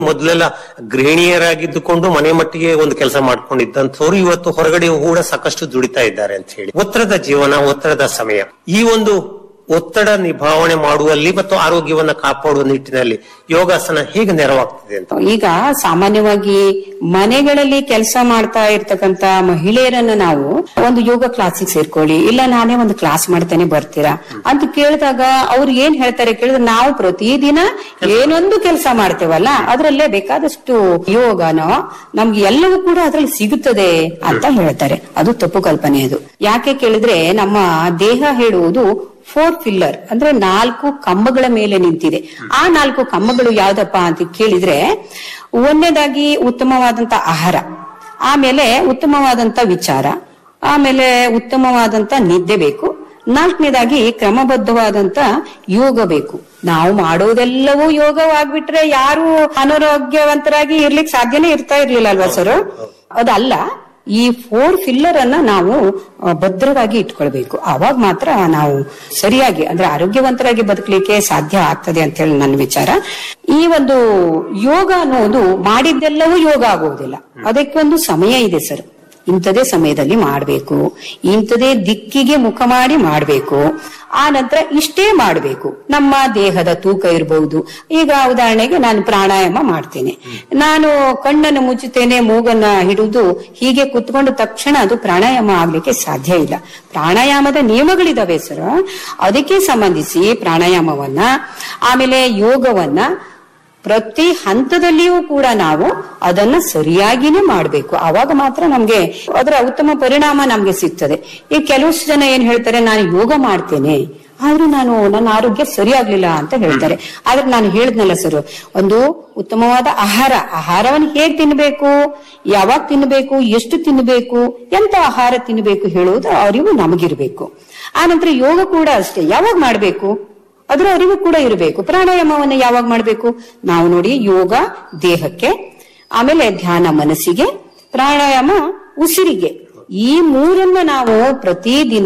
ಮೊದಲೆಲ್ಲ ಗೃಹಿಣಿಯರಾಗಿದ್ದುಕೊಂಡು ಮನೆ ಮಟ್ಟಿಗೆ ಒಂದು ಕೆಲಸ ಮಾಡ್ಕೊಂಡಿದ್ದಂಥವ್ರು ಇವತ್ತು ಹೊರಗಡೆ ಕೂಡ ಸಾಕಷ್ಟು ದುಡಿತಾ ಇದ್ದಾರೆ ಅಂತ ಹೇಳಿ ಒತ್ತಡದ ಜೀವನ ಒತ್ತಡದ ಸಮಯ ಈ ಒಂದು ಒತ್ತಡ ನಿಭಾವಣೆ ಮಾಡುವಲ್ಲಿ ಮತ್ತು ಆರೋಗ್ಯವನ್ನ ಕಾಪಾಡುವ ನಿಟ್ಟಿನಲ್ಲಿ ಯೋಗಾಸನ ಹೇಗೆ ನೆರವಾಗ್ತಿದೆ ಅಂತ ಈಗ ಸಾಮಾನ್ಯವಾಗಿ ಮನೆಗಳಲ್ಲಿ ಕೆಲಸ ಮಾಡ್ತಾ ಇರ್ತಕ್ಕಂತ ಮಹಿಳೆಯರನ್ನ ನಾವು ಒಂದು ಯೋಗ ಕ್ಲಾಸಿಗೆ ಸೇರ್ಕೊಳ್ಳಿ ಇಲ್ಲ ನಾನೇ ಒಂದು ಕ್ಲಾಸ್ ಮಾಡ್ತೇನೆ ಬರ್ತೀರಾ ಅಂತ ಕೇಳಿದಾಗ ಅವ್ರು ಏನ್ ಹೇಳ್ತಾರೆ ಕೇಳಿದ್ರೆ ನಾವು ಪ್ರತಿದಿನ ಏನೊಂದು ಕೆಲಸ ಮಾಡ್ತೇವಲ್ಲ ಅದ್ರಲ್ಲೇ ಬೇಕಾದಷ್ಟು ಯೋಗನೋ ನಮ್ಗೆ ಎಲ್ಲವೂ ಕೂಡ ಅದ್ರಲ್ಲಿ ಸಿಗುತ್ತದೆ ಅಂತ ಹೇಳ್ತಾರೆ ಅದು ತಪ್ಪು ಕಲ್ಪನೆ ಅದು ಯಾಕೆ ಕೇಳಿದ್ರೆ ನಮ್ಮ ದೇಹ ಹೇಳುವುದು ಫೋರ್ ಫಿಲ್ಲರ್ ಅಂದ್ರೆ ನಾಲ್ಕು ಕಂಬಗಳ ಮೇಲೆ ನಿಂತಿದೆ ಆ ನಾಲ್ಕು ಕಂಬಗಳು ಯಾವ್ದಪ್ಪ ಅಂತ ಕೇಳಿದ್ರೆ ಒಂದನೇದಾಗಿ ಉತ್ತಮವಾದಂತ ಆಹಾರ ಆಮೇಲೆ ಉತ್ತಮವಾದಂತ ವಿಚಾರ ಆಮೇಲೆ ಉತ್ತಮವಾದಂತ ನಿದ್ದೆ ಬೇಕು ನಾಲ್ಕನೇದಾಗಿ ಕ್ರಮಬದ್ಧವಾದಂತ ಯೋಗ ಬೇಕು ನಾವು ಮಾಡೋದೆಲ್ಲವೂ ಯೋಗವಾಗ್ಬಿಟ್ರೆ ಯಾರು ಅನಾರೋಗ್ಯವಂತರಾಗಿ ಇರ್ಲಿಕ್ಕೆ ಸಾಧ್ಯನೇ ಇರ್ತಾ ಇರ್ಲಿಲ್ಲ ಅಲ್ವಾ ಸರ್ ಅದಲ್ಲ ಈ ಫೋರ್ ಫಿಲ್ಲರ್ ಅನ್ನ ನಾವು ಆ, ಭದ್ರವಾಗಿ ಇಟ್ಕೊಳ್ಬೇಕು ಅವಾಗ ಮಾತ್ರ ನಾವು ಸರಿಯಾಗಿ ಅಂದ್ರೆ ಆರೋಗ್ಯವಂತರಾಗಿ ಬದುಕಲಿಕ್ಕೆ ಸಾಧ್ಯ ಆಗ್ತದೆ ಅಂತ ಹೇಳಿ ನನ್ನ ವಿಚಾರ ಈ ಒಂದು ಯೋಗ ಅನ್ನೋದು ಮಾಡಿದ್ದೆಲ್ಲವೂ ಯೋಗ ಆಗುವುದಿಲ್ಲ ಅದಕ್ಕೊಂದು ಸಮಯ ಇದೆ ಸರ್ ಇಂಥದೇ ಸಮಯದಲ್ಲಿ ಮಾಡಬೇಕು ಇಂಥದೇ ದಿಕ್ಕಿಗೆ ಮುಖ ಮಾಡಿ ಮಾಡಬೇಕು ಆ ನಂತರ ಇಷ್ಟೇ ಮಾಡಬೇಕು ನಮ್ಮ ದೇಹದ ತೂಕ ಇರಬಹುದು ಈಗ ಉದಾಹರಣೆಗೆ ನಾನು ಪ್ರಾಣಾಯಾಮ ಮಾಡ್ತೇನೆ ನಾನು ಕಣ್ಣನ್ನು ಮುಚ್ಚುತ್ತೇನೆ ಮೂಗನ್ನ ಹಿಡಿದು ಹೀಗೆ ಕುತ್ಕೊಂಡು ತಕ್ಷಣ ಅದು ಪ್ರಾಣಾಯಾಮ ಆಗ್ಲಿಕ್ಕೆ ಸಾಧ್ಯ ಇಲ್ಲ ಪ್ರಾಣಾಯಾಮದ ನಿಯಮಗಳಿದಾವೆ ಸರ್ ಅದಕ್ಕೆ ಸಂಬಂಧಿಸಿ ಪ್ರಾಣಾಯಾಮವನ್ನ ಆಮೇಲೆ ಯೋಗವನ್ನ ಪ್ರತಿ ಹಂತದಲ್ಲಿಯೂ ಕೂಡ ನಾವು ಅದನ್ನ ಸರಿಯಾಗಿನೇ ಮಾಡಬೇಕು ಅವಾಗ ಮಾತ್ರ ನಮ್ಗೆ ಅದರ ಉತ್ತಮ ಪರಿಣಾಮ ನಮ್ಗೆ ಸಿಗ್ತದೆ ಈಗ ಕೆಲವಷ್ಟು ಜನ ಏನ್ ಹೇಳ್ತಾರೆ ನಾನು ಯೋಗ ಮಾಡ್ತೇನೆ ಆದ್ರೂ ನಾನು ನನ್ನ ಆರೋಗ್ಯ ಸರಿಯಾಗ್ಲಿಲ್ಲ ಅಂತ ಹೇಳ್ತಾರೆ ಆದ್ರೆ ನಾನು ಹೇಳಿದ್ನಲ್ಲ ಸರ್ ಒಂದು ಉತ್ತಮವಾದ ಆಹಾರ ಆಹಾರವನ್ನು ಹೇಗ್ ತಿನ್ಬೇಕು ಯಾವಾಗ ತಿನ್ಬೇಕು ಎಷ್ಟು ತಿನ್ಬೇಕು ಎಂತ ಆಹಾರ ತಿನ್ಬೇಕು ಹೇಳುವುದು ಅರಿವು ನಮಗಿರ್ಬೇಕು ಆನಂತರ ಯೋಗ ಕೂಡ ಅಷ್ಟೇ ಯಾವಾಗ ಮಾಡ್ಬೇಕು ಅದರ ಅರಿವು ಕೂಡ ಇರಬೇಕು ಪ್ರಾಣಾಯಾಮವನ್ನ ಯಾವಾಗ ಮಾಡಬೇಕು ನಾವು ನೋಡಿ ಯೋಗ ದೇಹಕ್ಕೆ ಆಮೇಲೆ ಧ್ಯಾನ ಮನಸ್ಸಿಗೆ ಪ್ರಾಣಾಯಾಮ ಉಸಿರಿಗೆ ಈ ಮೂರನ್ನ ನಾವು ಪ್ರತಿದಿನ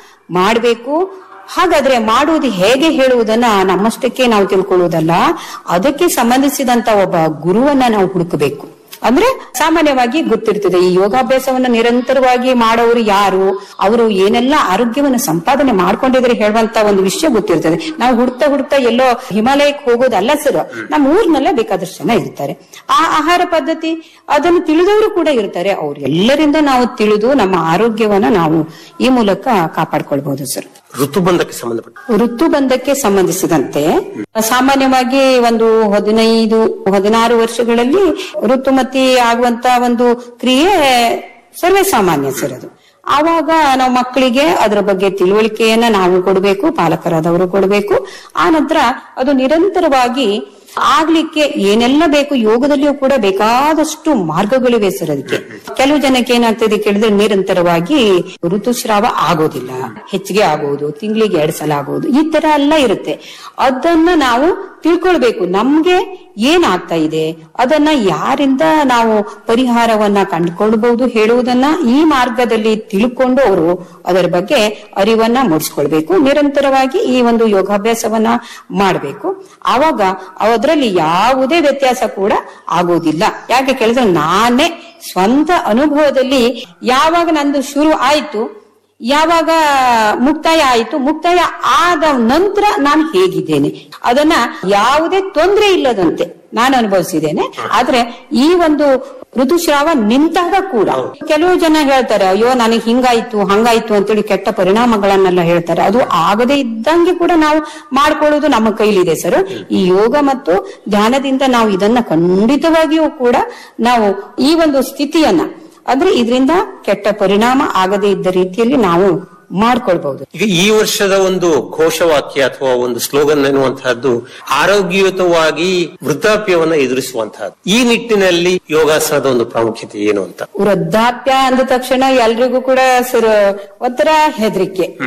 ಮಾಡಬೇಕು ಹಾಗಾದ್ರೆ ಮಾಡುವುದು ಹೇಗೆ ಹೇಳುವುದನ್ನ ನಮ್ಮಷ್ಟಕ್ಕೆ ನಾವು ತಿಳ್ಕೊಳ್ಳುವುದಲ್ಲ ಅದಕ್ಕೆ ಸಂಬಂಧಿಸಿದಂತ ಒಬ್ಬ ಗುರುವನ್ನ ನಾವು ಹುಡುಕಬೇಕು ಅಂದ್ರೆ ಸಾಮಾನ್ಯವಾಗಿ ಗೊತ್ತಿರ್ತದೆ ಈ ಯೋಗಾಭ್ಯಾಸವನ್ನ ನಿರಂತರವಾಗಿ ಮಾಡೋರು ಯಾರು ಅವರು ಏನೆಲ್ಲ ಆರೋಗ್ಯವನ್ನ ಸಂಪಾದನೆ ಮಾಡ್ಕೊಂಡಿದ್ರೆ ಹೇಳುವಂತ ಒಂದು ವಿಷಯ ಗೊತ್ತಿರ್ತದೆ ನಾವು ಹುಡ್ತಾ ಹುಡ್ತಾ ಎಲ್ಲೋ ಹಿಮಾಲಯಕ್ಕೆ ಹೋಗೋದಲ್ಲ ಸರ್ ನಮ್ಮ ಊರ್ನಲ್ಲೇ ಬೇಕಾದಷ್ಟು ಜನ ಇರ್ತಾರೆ ಆ ಆಹಾರ ಪದ್ಧತಿ ಅದನ್ನು ತಿಳಿದವರು ಕೂಡ ಇರ್ತಾರೆ ಅವ್ರು ಎಲ್ಲರಿಂದ ನಾವು ತಿಳಿದು ನಮ್ಮ ಆರೋಗ್ಯವನ್ನ ನಾವು ಈ ಮೂಲಕ ಕಾಪಾಡ್ಕೊಳ್ಬಹುದು ಸರ್ ಋತುಬಂಧಕ್ಕೆ ಸಂಬಂಧಪಟ್ಟ ಋತುಬಂಧಕ್ಕೆ ಸಂಬಂಧಿಸಿದಂತೆ ಸಾಮಾನ್ಯವಾಗಿ ಒಂದು ಹದಿನೈದು ಹದಿನಾರು ವರ್ಷಗಳಲ್ಲಿ ಋತುಮತಿ ಆಗುವಂತ ಒಂದು ಕ್ರಿಯೆ ಸರ್ವೇ ಸಾಮಾನ್ಯ ಸರ್ ಅದು ಆವಾಗ ನಾವು ಮಕ್ಕಳಿಗೆ ಅದರ ಬಗ್ಗೆ ತಿಳುವಳಿಕೆಯನ್ನ ನಾವು ಕೊಡಬೇಕು ಪಾಲಕರಾದವರು ಕೊಡಬೇಕು ಆ ನಂತರ ಅದು ನಿರಂತರವಾಗಿ ಆಗ್ಲಿಕ್ಕೆ ಏನೆಲ್ಲ ಬೇಕು ಯೋಗದಲ್ಲಿಯೂ ಕೂಡ ಬೇಕಾದಷ್ಟು ಮಾರ್ಗಗಳಿವೆ ಸರ್ ಅದಕ್ಕೆ ಕೆಲವು ಜನಕ್ಕೆ ಏನಾಗ್ತದೆ ಕೇಳಿದ್ರೆ ನಿರಂತರವಾಗಿ ಋತುಸ್ರಾವ ಆಗೋದಿಲ್ಲ ಹೆಚ್ಚಿಗೆ ಆಗುವುದು ತಿಂಗಳಿಗೆ ಎರಡ್ ಸಲ ಆಗುವುದು ಈ ತರ ಎಲ್ಲ ಇರುತ್ತೆ ಅದನ್ನ ನಾವು ತಿಳ್ಕೊಳ್ಬೇಕು ನಮ್ಗೆ ಏನಾಗ್ತಾ ಇದೆ ಅದನ್ನ ಯಾರಿಂದ ನಾವು ಪರಿಹಾರವನ್ನ ಕಂಡುಕೊಳ್ಬಹುದು ಹೇಳುವುದನ್ನ ಈ ಮಾರ್ಗದಲ್ಲಿ ತಿಳ್ಕೊಂಡು ಅವರು ಅದರ ಬಗ್ಗೆ ಅರಿವನ್ನ ಮೂಡಿಸ್ಕೊಳ್ಬೇಕು ನಿರಂತರವಾಗಿ ಈ ಒಂದು ಯೋಗಾಭ್ಯಾಸವನ್ನ ಮಾಡಬೇಕು ಆವಾಗ ಅದರಲ್ಲಿ ಯಾವುದೇ ವ್ಯತ್ಯಾಸ ಕೂಡ ಆಗೋದಿಲ್ಲ ಯಾಕೆ ಕೇಳಿದ್ರೆ ನಾನೇ ಸ್ವಂತ ಅನುಭವದಲ್ಲಿ ಯಾವಾಗ ನಂದು ಶುರು ಆಯ್ತು ಯಾವಾಗ ಮುಕ್ತಾಯ ಆಯಿತು ಮುಕ್ತಾಯ ಆದ ನಂತರ ನಾನು ಹೇಗಿದ್ದೇನೆ ಅದನ್ನ ಯಾವುದೇ ತೊಂದರೆ ಇಲ್ಲದಂತೆ ನಾನು ಅನುಭವಿಸಿದ್ದೇನೆ ಆದ್ರೆ ಈ ಒಂದು ಋತುಸ್ರಾವ ನಿಂತಾಗ ಕೂಡ ಕೆಲವು ಜನ ಹೇಳ್ತಾರೆ ಅಯ್ಯೋ ನನಗೆ ಹಿಂಗಾಯ್ತು ಹಂಗಾಯ್ತು ಅಂತೇಳಿ ಕೆಟ್ಟ ಪರಿಣಾಮಗಳನ್ನೆಲ್ಲ ಹೇಳ್ತಾರೆ ಅದು ಆಗದೆ ಇದ್ದಂಗೆ ಕೂಡ ನಾವು ಮಾಡ್ಕೊಳ್ಳೋದು ನಮ್ಮ ಕೈಲಿದೆ ಸರ್ ಈ ಯೋಗ ಮತ್ತು ಧ್ಯಾನದಿಂದ ನಾವು ಇದನ್ನ ಖಂಡಿತವಾಗಿಯೂ ಕೂಡ ನಾವು ಈ ಒಂದು ಸ್ಥಿತಿಯನ್ನ ಅಂದ್ರೆ ಇದರಿಂದ ಕೆಟ್ಟ ಪರಿಣಾಮ ಆಗದೇ ಇದ್ದ ರೀತಿಯಲ್ಲಿ ನಾವು ಮಾಡ್ಕೊಳ್ಬಹುದು ಈಗ ಈ ವರ್ಷದ ಒಂದು ಘೋಷವಾಕ್ಯ ಅಥವಾ ಒಂದು ಸ್ಲೋಗನ್ ಎನ್ನುವಂತಹದ್ದು ಆರೋಗ್ಯಯುತವಾಗಿ ವೃದ್ಧಾಪ್ಯವನ್ನ ಎದುರಿಸುವಂತಹದ್ದು ಈ ನಿಟ್ಟಿನಲ್ಲಿ ಯೋಗಾಸನದ ಒಂದು ಪ್ರಾಮುಖ್ಯತೆ ಏನು ಅಂತ ವೃದ್ಧಾಪ್ಯ ಅಂದ ತಕ್ಷಣ ಎಲ್ರಿಗೂ ಕೂಡ ಸರ್ ಒಂಥರ ಹೆದರಿಕೆ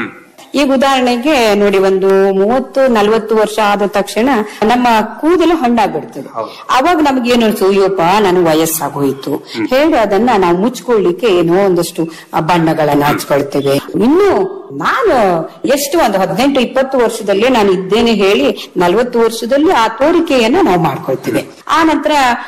ಈಗ ಉದಾಹರಣೆಗೆ ನೋಡಿ ಒಂದು ಮೂವತ್ತು ನಲವತ್ತು ವರ್ಷ ಆದ ತಕ್ಷಣ ನಮ್ಮ ಕೂದಲು ಹಣ್ಣಾಗ್ಬಿಡ್ತದೆ ಅವಾಗ ನಮ್ಗೆ ಏನು ಅನ್ಸು ಅಯ್ಯೋಪ್ಪ ನನಗೆ ವಯಸ್ಸಾಗೋಯ್ತು ಹೇಳಿ ಅದನ್ನ ನಾವು ಮುಚ್ಕೊಳ್ಳಿಕ್ಕೆ ಏನೋ ಒಂದಷ್ಟು ಆ ಬಣ್ಣಗಳನ್ನ ಹಚ್ಕೊಳ್ತೇವೆ ಇನ್ನು ನಾನು ಎಷ್ಟು ಒಂದು ಹದಿನೆಂಟು ಇಪ್ಪತ್ತು ವರ್ಷದಲ್ಲಿ ನಾನು ಇದ್ದೇನೆ ಹೇಳಿ ನಲವತ್ತು ವರ್ಷದಲ್ಲಿ ಆ ತೋರಿಕೆಯನ್ನ ನಾವು ಮಾಡ್ಕೊಳ್ತೇವೆ ಆ ನಂತರ